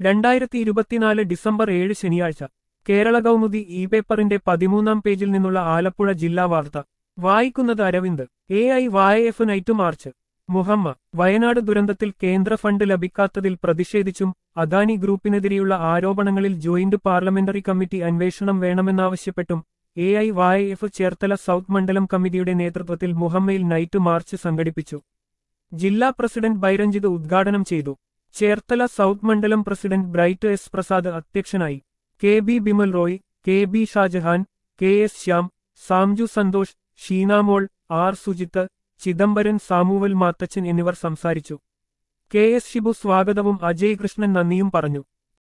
രണ്ടായിരത്തി ഇരുപത്തിനാല് ഡിസംബർ ഏഴ് ശനിയാഴ്ച കേരള കൗമുദി ഇ പേപ്പറിന്റെ പതിമൂന്നാം പേജിൽ നിന്നുള്ള ആലപ്പുഴ ജില്ലാ വാർത്ത വായിക്കുന്നത് Aravind A I Y F night march Muhamma Wayanad ദുരന്തത്തിൽ കേന്ദ്ര ഫണ്ട് ലഭിക്കാത്തതിൽ പ്രതിഷേധിച്ചും അദാനി ഗ്രൂപ്പിനെതിരെയുള്ള ആരോപണങ്ങളിൽ ജോയിന്റ് പാർലമെന്ററി കമ്മിറ്റി അന്വേഷണം വേണമെന്നാവശ്യപ്പെട്ടും A I Y F Cherthala south മണ്ഡലം കമ്മിറ്റിയുടെ നേതൃത്വത്തിൽ മുഹമ്മയിൽ നൈറ്റ് മാർച്ച് സംഘടിപ്പിച്ചു ജില്ലാ പ്രസിഡന്റ് ബൈരഞ്ജിത് ഉദ്ഘാടനം ചെയ്തു ചേർത്തല സൗത്ത് മണ്ഡലം പ്രസിഡന്റ് ബ്രൈറ്റ് എസ് പ്രസാദ് അധ്യക്ഷനായി K B Bimal Roy K B Shajahan K S Shyam Samju Santhosh Sheenamol R Sujith Chidambaran Samuel Mathachan എന്നിവർ സംസാരിച്ചു കെ എസ് ഷിബു സ്വാഗതവും അജയ് കൃഷ്ണൻ നന്ദിയും പറഞ്ഞു